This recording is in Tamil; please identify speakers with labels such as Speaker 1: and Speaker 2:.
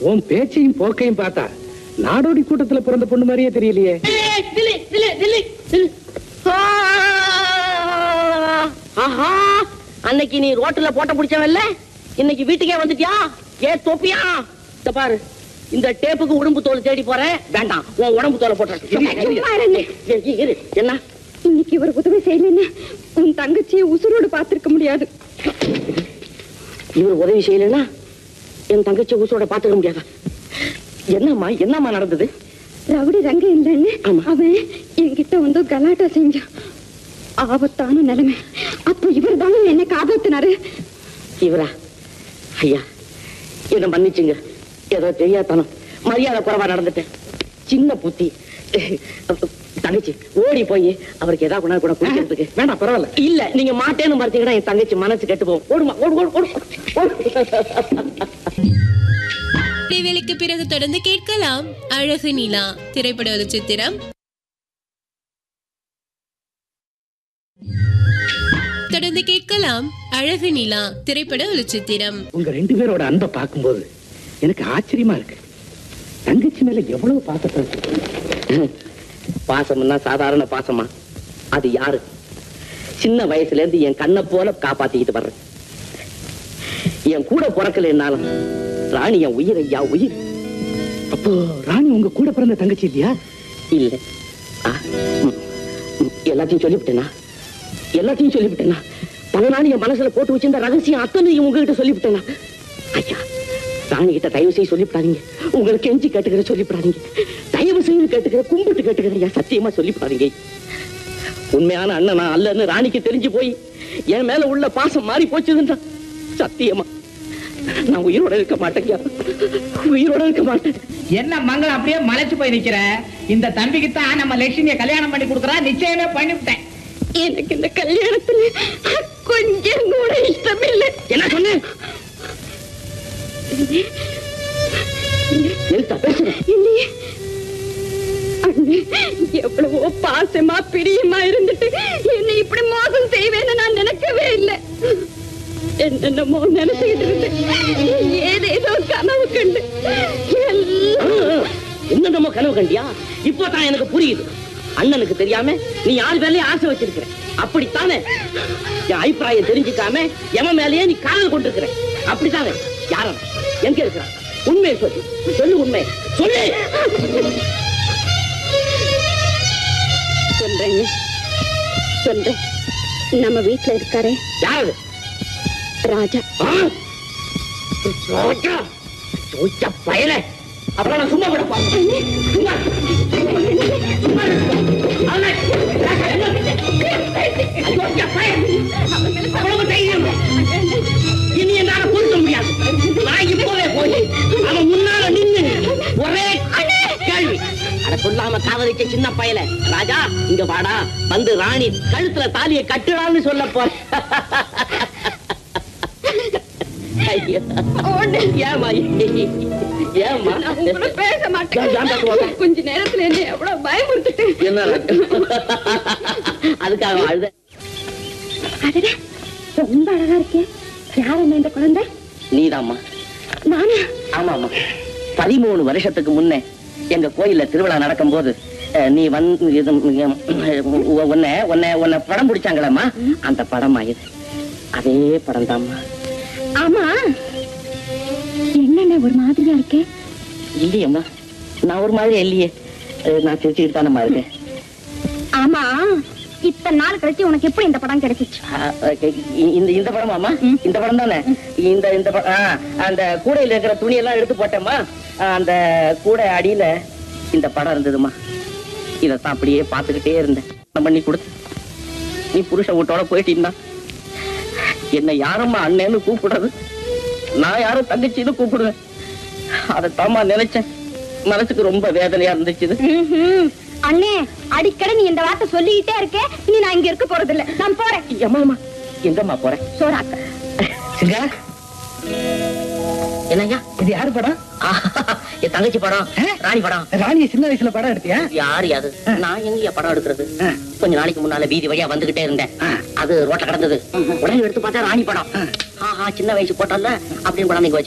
Speaker 1: உன் பேச்சையும் போக்கையும் பார்த்தா நாடோடி கூட்டத்துல பிறந்த பொண்ணு மாதிரியே தெரியலையே
Speaker 2: ஏய், தில்லி, தில்லி, தில்லி, தில்லி. ஆ! ஆஹா அன்னைக்கு நீ ரோட்டுல போட்ட பிடிச்சவன்ல இன்னைக்கு வீட்டுக்கே வந்துட்டியா ஏ தொப்பியா இந்த பாரு இந்த டேப்புக்கு உடம்பு தோல் தேடி போறேன் வேண்டாம் உன் உடம்பு தோலை போட்டு
Speaker 3: சும்மா இருங்க.
Speaker 2: இரு என்ன
Speaker 3: இன்னைக்கு இவர் உதவி செய்யலைன்னா உன் தங்கச்சியை உசுரோடு பார்த்திருக்க முடியாது
Speaker 2: இவர் உதவி செய்யலைன்னா என் தங்கச்சி ஊசோட பாத்துக்க முடியாதா என்னம்மா என்னம்மா நடந்தது
Speaker 3: ரவுடி ரங்க இல்லைன்னு
Speaker 2: ஆமா.
Speaker 3: அவன் என்கிட்ட வந்து கலாட்டா செஞ்சான் ஆபத்தான நிலைமை அப்ப இவர் தானே என்ன காப்பாத்தினாரு
Speaker 2: இவரா ஐயா என்ன மன்னிச்சுங்க ஏதோ தெரியாதனம் மரியாதை குறைவா நடந்துட்டேன் சின்ன புத்தி தங்கச்சி ஓடி போய் அவருக்கு ஏதாவது கொண்டாந்து கூட குடிக்கிறதுக்கு
Speaker 1: வேண்டாம் பரவாயில்ல
Speaker 2: இல்ல நீங்க மாட்டேன்னு பார்த்தீங்கன்னா என் தங்கச்சி மனசு கெட்டு போகும் ஓடுமா ஓடு ஓடு ஓடு ஓடு
Speaker 4: இடைவேளைக்கு பிறகு தொடர்ந்து கேட்கலாம் அழகு நிலா திரைப்பட ஒரு சித்திரம் தொடர்ந்து கேட்கலாம் அழகு நிலா திரைப்பட ஒரு சித்திரம்
Speaker 1: உங்க ரெண்டு பேரோட அன்பை பார்க்கும்போது எனக்கு ஆச்சரியமா இருக்கு தங்கச்சி மேல எவ்வளவு பாசத்தை இருக்கு.
Speaker 2: பாசம்னா சாதாரண பாசமா அது யாரு சின்ன வயசுல இருந்து என் கண்ணை போல காப்பாத்திக்கிட்டு வர்றேன் என் கூட பிறக்கலைன்னாலும் ராணி என் உயிர் ஐயா உயிர்
Speaker 1: அப்போ ராணி உங்க கூட பிறந்த தங்கச்சி இல்லையா
Speaker 2: இல்ல ஆ, ம், ம், எல்லாத்தையும் சொல்லிவிட்டேனா எல்லாத்தையும் சொல்லிவிட்டேனா பல நாள் என் மனசுல போட்டு வச்சிருந்த ரகசியம் அத்தனையும் உங்ககிட்ட சொல்லிவிட்டேனா ஐயா ராணி கிட்ட தயவு செய்து சொல்லிவிடாதீங்க உங்களுக்கு கெஞ்சி கேட்டுக்கிற சொல்லிவிடாதீங்க தயவு செய்து கேட்டுக்கிற கும்பிட்டு கேட்டுக்கிற ஐயா சத்தியமா சொல்லிவிடாதீங்க உண்மையான அண்ணனா அல்லன்னு ராணிக்கு தெரிஞ்சு போய் என் மேல உள்ள பாசம் மாறி போச்சுதுன்றா சத்தியமா நான் உயிரோட இருக்க மாட்டேங்க உயிரோட இருக்க மாட்டேன்
Speaker 5: என்ன மங்களம் அப்படியே மலைச்சு போய் நிக்கிற இந்த தம்பிக்கு தான் நம்ம லட்சுமியை கல்யாணம் பண்ணி கொடுக்குறா நிச்சயமே பண்ணிவிட்டேன்
Speaker 3: எனக்கு இந்த கல்யாணத்துல கொஞ்சம் கூட இஷ்டம் இல்லை
Speaker 2: என்ன சொன்னேன் எழுத்தா பேசுறேன்
Speaker 3: இல்லையே அண்ணே எவ்வளவோ பாசமா பிரியமா இருந்துட்டு என்னை இப்படி மோசம் செய்வேன்னு நான் நினைக்கவே இல்லை என்னென்னமோ நினைச்சுக்கிட்டு இருந்தேன் ஏதேதோ கனவு கண்டு எல்லாம்
Speaker 2: என்னமோ கனவு கண்டியா இப்போ தான் எனக்கு புரியுது அண்ணனுக்கு தெரியாம நீ ஆள் மேலேயே ஆசை வச்சிருக்கிற அப்படித்தானே என் அபிப்பிராயம் தெரிஞ்சுக்காம எவன் மேலேயே நீ காதல் கொண்டிருக்கிற அப்படித்தானே யாரன் எங்க இருக்கிறான் உண்மையை சொல்லு சொல்லு உண்மை சொல்லு
Speaker 3: சொல்றேங்க சொல்றேன் நம்ம வீட்டுல இருக்காரே
Speaker 2: யாரு
Speaker 3: ராஜா
Speaker 2: ஆ? ரோஜா ரோஜா பயல அப்புறம் நான் சும்மா விட பாருங்க சும்மா சும்மா இரு. அவனை- ரோஜா பயல். அவ்வளவு தைரியம். இனி என்னால பொறுக்க முடியாது நான் இப்போவே போய் அவன் முன்னால நின்னு ஒரே கேள்வி அட சொல்லாம காதலிச்ச சின்ன பயல ராஜா இங்க வாடா வந்து ராணி கழுத்துல தாலியை கட்டுடான்னு சொல்ல போற ஐயா. ஏம்மா ஏம்மா
Speaker 3: நான் உங்களோட பேச
Speaker 2: ஏன், ஏன்
Speaker 3: மாட்டேன்
Speaker 2: பேசுவாங்க?
Speaker 3: கொஞ்ச நேரத்துல என்ன எவ்வளவு பயமுறுத்துட்டு
Speaker 2: என்ன அதுக்காக அழுத
Speaker 3: அடடே ரொம்ப அழகா இருக்கே யார் என்ன இந்த குழந்தை
Speaker 2: நீதாம்மா
Speaker 3: நானா
Speaker 2: ஆமாமா பதிமூணு வருஷத்துக்கு முன்னே எங்க கோயில்ல திருவிழா நடக்கும்போது அஹ், நீ வந்து இது உம், உன்னை உன்னை உன்னை படம் பிடிச்சாங்களம்மா அந்த படமா இது அதே படம் தாம்மா
Speaker 3: ஆமா என்னென்ன ஒரு மாதிரியா இருக்கே
Speaker 2: இல்லையம்மா நான் ஒரு மாதிரி இல்லையே அஹ், நான் சிரிச்சுக்கிட்டு தானம்மா இருக்கேன்
Speaker 3: ஆமா இத்தனை நாள் கழிச்சு உனக்கு எப்படி இந்த படம் கிடைச்சிச்சு
Speaker 2: அஹ், அஹ், இந்த இந்த படமாமா இந்த படம் தானே இந்த இந்த ப- ஆ, அந்த கூடையில இருக்கிற துணி எல்லாம் எடுத்து போட்டேம்மா அஹ், அந்த கூடை அடியில இந்த படம் இருந்ததுமா இதைத்தான் அப்படியே பார்த்துக்கிட்டே இருந்தேன் நான் பண்ணி கொடுத்து நீ புருஷ வீட்டோட போயிட்டீன்னா என்னை யாரம்மா அண்ணன்னு கூப்பிடுறது நான் யாரும் தங்கச்சின்னு கூப்பிடுவேன் அதைத்தாம்மா நினைச்சேன் மனசுக்கு ரொம்ப வேதனையா இருந்துச்சு இது.
Speaker 3: அண்ணே அடிக்கடி நீ இந்த வார்த்தை சொல்லிக்கிட்டே இருக்கே நீ நான் இங்க இருக்க போறது இல்ல நான் போறேன்
Speaker 2: அம்மா எங்கம்மா போறேன்
Speaker 3: சோறாக்க
Speaker 1: சிங்கா
Speaker 2: என்னய்யா
Speaker 1: இது யாரு படம்
Speaker 2: என் தங்கச்சி படம்
Speaker 1: ஆ?
Speaker 2: ராணி படம்
Speaker 1: ராணிய சின்ன வயசுல படம் எடுத்தியா
Speaker 2: யாரு அது நான் எங்கயா படம் எடுக்கிறது
Speaker 1: ஆ.
Speaker 2: கொஞ்ச நாளைக்கு முன்னால வீதி வழியா வந்துகிட்டே இருந்தேன்
Speaker 1: ஆ.
Speaker 2: அது ரோட்ல கிடந்தது உடனே எடுத்து பார்த்தா ராணி படம் ஆஹா சின்ன வயசு போட்டோம்ல அப்படின்னு படம் நீங்க